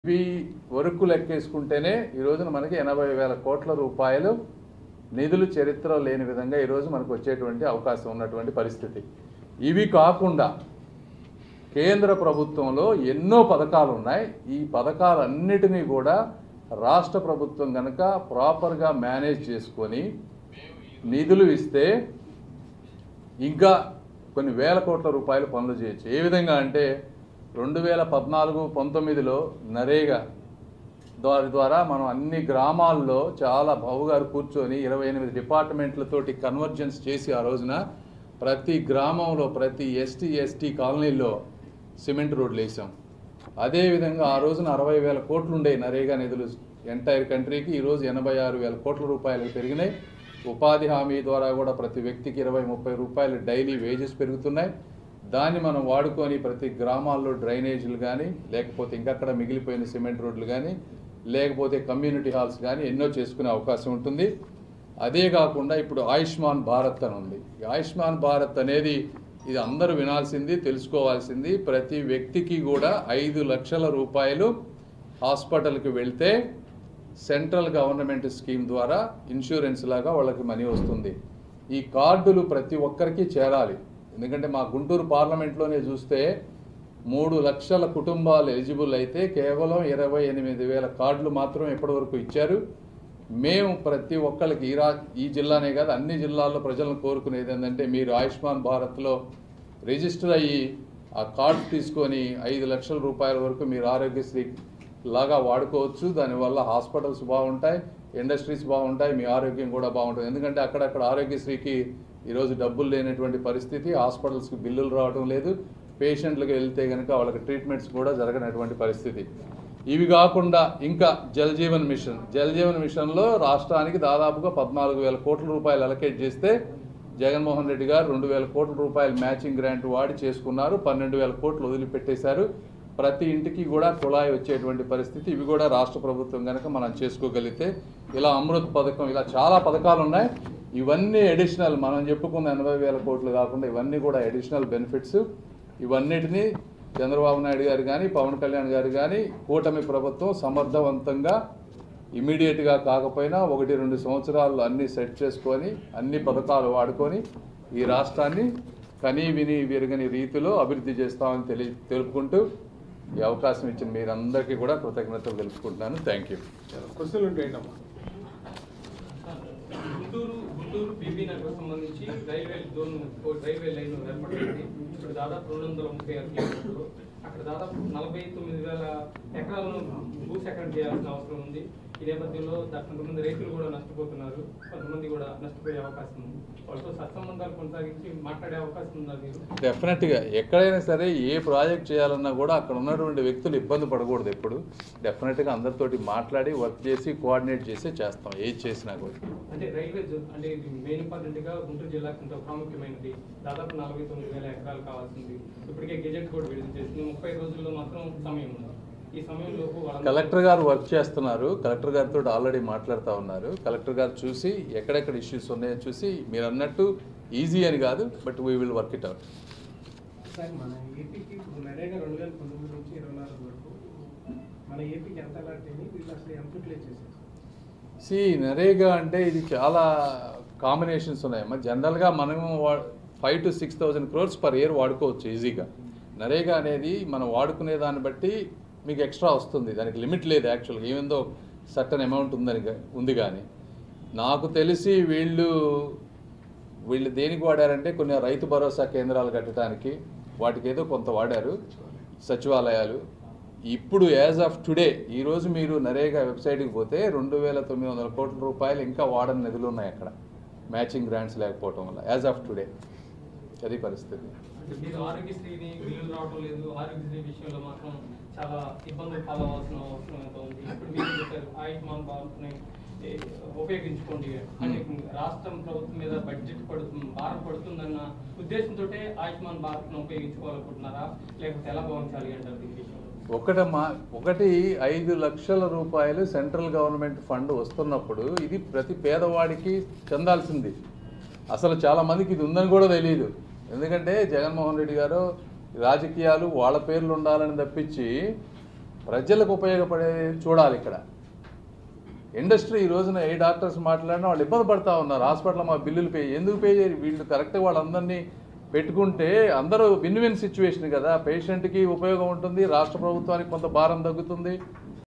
ఇవి వరకు లెక్కేసుకుంటేనే ఈ రోజున మనకి ఎనభై వేల కోట్ల రూపాయలు నిధులు చరిత్ర లేని విధంగా ఈరోజు మనకు వచ్చేటువంటి అవకాశం ఉన్నటువంటి పరిస్థితి ఇవి కాకుండా కేంద్ర ప్రభుత్వంలో ఎన్నో పథకాలు ఉన్నాయి ఈ పథకాలన్నిటినీ కూడా రాష్ట్ర ప్రభుత్వం కనుక ప్రాపర్గా మేనేజ్ చేసుకొని నిధులు ఇస్తే ఇంకా కొన్ని వేల కోట్ల రూపాయలు పనులు చేయొచ్చు ఏ విధంగా అంటే రెండు వేల పద్నాలుగు పంతొమ్మిదిలో నరేగా దాని ద్వారా మనం అన్ని గ్రామాల్లో చాలా బావుగారు కూర్చొని ఇరవై ఎనిమిది డిపార్ట్మెంట్లతోటి కన్వర్జెన్స్ చేసి ఆ రోజున ప్రతి గ్రామంలో ప్రతి ఎస్టీ ఎస్టీ కాలనీలో సిమెంట్ రోడ్లు వేసాం అదేవిధంగా ఆ రోజున అరవై వేల కోట్లు ఉండే నరేగా నిధులు ఎంటైర్ కంట్రీకి ఈరోజు ఎనభై ఆరు వేల కోట్ల రూపాయలు పెరిగినాయి ఉపాధి హామీ ద్వారా కూడా ప్రతి వ్యక్తికి ఇరవై ముప్పై రూపాయలు డైలీ వేజెస్ పెరుగుతున్నాయి దాన్ని మనం వాడుకొని ప్రతి గ్రామాల్లో డ్రైనేజీలు కానీ లేకపోతే ఇంకక్కడ మిగిలిపోయిన సిమెంట్ రోడ్లు కానీ లేకపోతే కమ్యూనిటీ హాల్స్ కానీ ఎన్నో చేసుకునే అవకాశం ఉంటుంది అదే కాకుండా ఇప్పుడు ఆయుష్మాన్ భారత్ అని ఉంది ఈ ఆయుష్మాన్ భారత్ అనేది ఇది అందరూ వినాల్సింది తెలుసుకోవాల్సింది ప్రతి వ్యక్తికి కూడా ఐదు లక్షల రూపాయలు హాస్పిటల్కి వెళ్తే సెంట్రల్ గవర్నమెంట్ స్కీమ్ ద్వారా ఇన్సూరెన్స్ లాగా వాళ్ళకి మనీ వస్తుంది ఈ కార్డులు ప్రతి ఒక్కరికి చేరాలి ఎందుకంటే మా గుంటూరు పార్లమెంట్లోనే చూస్తే మూడు లక్షల కుటుంబాలు ఎలిజిబుల్ అయితే కేవలం ఇరవై ఎనిమిది వేల కార్డులు మాత్రం ఇప్పటివరకు ఇచ్చారు మేము ప్రతి ఒక్కరికి ఈ రా ఈ జిల్లానే కాదు అన్ని జిల్లాల్లో ప్రజలను కోరుకునేది ఏంటంటే మీరు ఆయుష్మాన్ భారత్లో రిజిస్టర్ అయ్యి ఆ కార్డు తీసుకొని ఐదు లక్షల రూపాయల వరకు మీరు ఆరోగ్యశ్రీ లాగా వాడుకోవచ్చు దానివల్ల హాస్పిటల్స్ బాగుంటాయి ఇండస్ట్రీస్ బాగుంటాయి మీ ఆరోగ్యం కూడా బాగుంటుంది ఎందుకంటే అక్కడక్కడ ఆరోగ్యశ్రీకి ఈరోజు డబ్బులు లేనటువంటి పరిస్థితి హాస్పిటల్స్కి బిల్లులు రావడం లేదు పేషెంట్లకు వెళ్తే కనుక వాళ్ళకి ట్రీట్మెంట్స్ కూడా జరగనటువంటి పరిస్థితి ఇవి కాకుండా ఇంకా జల్ జీవన్ మిషన్ జల్ జీవన్ మిషన్లో రాష్ట్రానికి దాదాపుగా పద్నాలుగు వేల కోట్ల రూపాయలు అలకేట్ చేస్తే జగన్మోహన్ రెడ్డి గారు రెండు వేల కోట్ల రూపాయలు మ్యాచింగ్ గ్రాంట్ వాడి చేసుకున్నారు పన్నెండు వేల కోట్లు వదిలిపెట్టేశారు ప్రతి ఇంటికి కూడా కుళాయి వచ్చేటువంటి పరిస్థితి ఇవి కూడా రాష్ట్ర ప్రభుత్వం కనుక మనం చేసుకోగలిగితే ఇలా అమృత్ పథకం ఇలా చాలా పథకాలు ఉన్నాయి ఇవన్నీ అడిషనల్ మనం చెప్పుకున్న ఎనభై వేల కోట్లు కాకుండా ఇవన్నీ కూడా అడిషనల్ బెనిఫిట్స్ ఇవన్నిటినీ చంద్రబాబు నాయుడు గారు కానీ పవన్ కళ్యాణ్ గారు కానీ కూటమి ప్రభుత్వం సమర్థవంతంగా ఇమీడియట్గా కాకపోయినా ఒకటి రెండు సంవత్సరాలు అన్నీ సెట్ చేసుకొని అన్ని పథకాలు వాడుకొని ఈ రాష్ట్రాన్ని కనీ విని విరగని రీతిలో అభివృద్ధి చేస్తామని తెలి తెలుపుకుంటూ ఈ అవకాశం ఇచ్చిన మీరందరికీ కూడా కృతజ్ఞతలు తెలుపుకుంటున్నాను థ్యాంక్ యూ క్వశ్చన్లు ఉంటాయంటమ్మా గుంటూరు గుంటూరు బీబీ నగర్ సంబంధించి రైల్వే జోన్ ఓ రైల్వే లైన్ ఏర్పడింది ఇప్పుడు దాదాపు రెండు వందల ముప్పై ఆరు కిలోమీటర్లు అక్కడ దాదాపు నలభై తొమ్మిది వేల ఎకరాలను భూసేకరణ చేయాల్సిన అవసరం ఉంది ఈ నేపథ్యంలో దా- కొంతమంది రైతులు కూడా నష్టపోతున్నారు కొంతమంది కూడా నష్టపోయే అవకాశం ఉంది వాళ్ళతో సత్సంబంధాలు కొనసాగించి మాట్లాడే అవకాశం ఉందా మీరు డెఫినెట్గా ఎక్కడైనా సరే ఏ ప్రాజెక్ట్ చేయాలన్నా కూడా అక్కడ ఉన్నటువంటి వ్యక్తులు ఇబ్బంది పడకూడదు ఎప్పుడు డెఫినెట్గా అందరితోటి మాట్లాడి వర్క్ చేసి కోఆర్డినేట్ చేసి చేస్తాం ఏది చేసినా కూడా అంటే రైల్వే జోన్ అంటే ఇది మెయిన్ ఇంపార్టెంట్ గా గుంటూరు జిల్లాకు ఎంతో ప్రాముఖ్యమైనది దాదాపు నలభై తొమ్మిది వేల ఎకరాలు కావాల్సింది ఇప్పటికే గెజెట్ కూడా విడుదల చేసింది ముప్పై రోజుల్లో మాత్రం సమయం ఉంది ఈ సమయంలోపు వాళ్ళందరూ- కలెక్టర్ గారు వర్క్ చేస్తున్నారు కలెక్టర్ గారితో ఆల్రెడీ మాట్లాడుతూ ఉన్నారు కలెక్టర్ గారు చూసి ఎక్కడెక్కడ ఇష్యూస్ ఉన్నాయో చూసి మీరు అన్నట్టు ఈజీ అని కాదు but we will work it out sir మన ఏపీకి ఇప్పుడు నరేగా రెండు వేల పంతొమ్మిది నుంచి ఇరవై నాలుగు వరకు మన ఏపీకి ఎంత అలాట్ అయింది వీళ్ళు అసలు ఎంత యూటిలైజ్ చేశారు సి నరేగా అంటే ఇది చాలా కాంబినేషన్స్ ఉన్నాయి మరి జనరల్గా మనము five to six thousand crores per year వాడుకోవచ్చు ఈజీగా నరేగా అనేది మనం వాడుకునే దాన్ని బట్టి మీకు ఎక్స్ట్రా వస్తుంది దానికి లిమిట్ లేదు యాక్చువల్గా ఏమిందో సర్టన్ అమౌంట్ ఉందని గా- ఉంది కానీ నాకు తెలిసి వీళ్ళు వీళ్ళు దేనికి వాడారంటే కొన్ని రైతు భరోసా కేంద్రాలు కట్టడానికి వాటికి ఏదో కొంత వాడారు సచివాలయాలు ఇప్పుడు యాజ్ ఆఫ్ టుడే ఈరోజు మీరు నరేగా వెబ్సైట్కి పోతే రెండు వేల తొమ్మిది వందల కోట్ల రూపాయలు ఇంకా వాడని నిధులు ఉన్నాయి అక్కడ మ్యాచింగ్ గ్రాంట్స్ లేకపోవటం వల్ల యాజ్ ఆఫ్ టుడే అది పరిస్థితి అంటే మీరు ఆరోగ్యశ్రీని బిల్లులు రావడం లేదు ఆరోగ్యశ్రీ విషయంలో మాత్రం చాలా ఇబ్బందులు పాలవలసిన అవసరం ఎంత ఉంది ఇప్పుడు మీరు చెప్పారు ఆయుష్మాన్ భారత్ని ఏ, ఉపయోగించుకోండి అంటే రాష్ట్రం ప్రభుత్వం మీద బడ్జెట్ పడుతుంది భారం పడుతుందన్న ఉద్దేశంతో ఆయుష్మాన్ భారత్ను ఉపయోగించుకోవాలనుకుంటున్నారా లేకపోతే ఎలా భావించాలి అంటారు దీని విషయంలో ఒకటమ్మా ఒకటి ఐదు లక్షల రూపాయలు సెంట్రల్ గవర్నమెంట్ ఫండ్ వస్తున్నప్పుడు ఇది ప్రతి పేదవాడికి చెందాల్సింది అసలు చాలా మందికి ఇది ఉందని కూడా తెలియదు ఎందుకంటే జగన్మోహన్ రెడ్డి గారు రాజకీయాలు వాళ్ళ పేర్లు ఉండాలని తప్పించి ప్రజలకు ఉపయోగపడే చూడాలి ఇక్కడ ఇండస్ట్రీ ఈ రోజున ఏ డాక్టర్స్ మాట్లాడినా వాళ్ళు ఇబ్బంది పడతా ఉన్నారు హాస్పిటల్ మా బిల్లులు పే ఎందుకు పే చేయరు వీళ్ళు కరెక్ట్గా వాళ్ళందరినీ పెట్టుకుంటే అందరూ విన్ విన్ సిచ్యువేషన్ కదా పేషెంట్కి ఉపయోగం ఉంటుంది రాష్ట్ర ప్రభుత్వానికి కొంత భారం తగ్గుతుంది